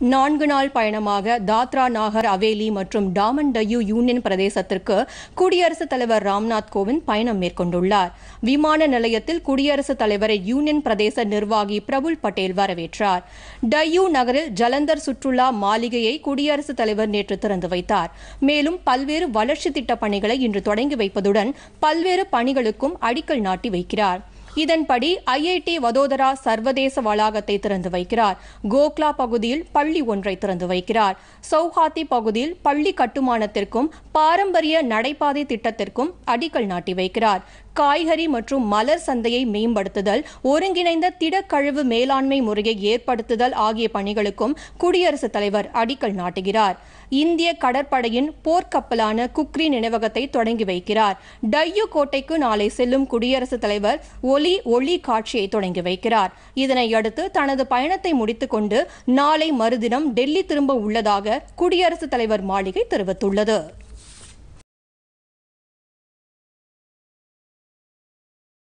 நான்கு நாள் பயணமாக தாத்ரா நாகர் அவேலி மற்றும் டாமன் டையூ யூனியன் பிரதேசத்திற்கு குடியரசுத் தலைவர் ராம்நாத் கோவிந்த் பயணம் மேற்கொண்டுள்ளார் விமான நிலையத்தில் குடியரசுத் தலைவரை யூனியன் பிரதேச நிர்வாகி பிரபுல் பட்டேல் வரவேற்றார் டையூ நகரில் ஜலந்தர் சுற்றுலா மாளிகையை குடியரசுத் தலைவர் நேற்று திறந்து வைத்தார் மேலும் பல்வேறு வளர்ச்சி திட்டப் பணிகளை இன்று தொடங்கி வைப்பதுடன் பல்வேறு பணிகளுக்கும் அடிக்கல் நாட்டி வைக்கிறார் இதன்படி ஐஐடி வதோதரா சர்வதேச வளாகத்தை திறந்து வைக்கிறார் கோக்லா பகுதியில் பள்ளி ஒன்றை திறந்து வைக்கிறார் சௌஹாத்தி பகுதியில் பள்ளி கட்டுமானத்திற்கும் பாரம்பரிய நடைபாதை திட்டத்திற்கும் அடிக்கல் நாட்டி வைக்கிறார் காய்கறி மற்றும் மலர் சந்தையை மேம்படுத்துதல் ஒருங்கிணைந்த திடக்கழிவு மேலாண்மை முறையை ஏற்படுத்துதல் ஆகிய பணிகளுக்கும் குடியரசுத் தலைவர் அடிக்கல் நாட்டுகிறார் இந்திய கடற்படையின் போர்க்கப்பலான குக்ரி நினைவகத்தை தொடங்கி வைக்கிறார் டையூ கோட்டைக்கு நாளை செல்லும் குடியரசுத் தலைவர் ஒலி ஒளி காட்சியை தொடங்கி வைக்கிறார் இதனையடுத்து தனது பயணத்தை முடித்துக்கொண்டு நாளை மறுதினம் டெல்லி திரும்ப உள்ளதாக குடியரசுத் தலைவர் மாளிகை தெரிவித்துள்ளது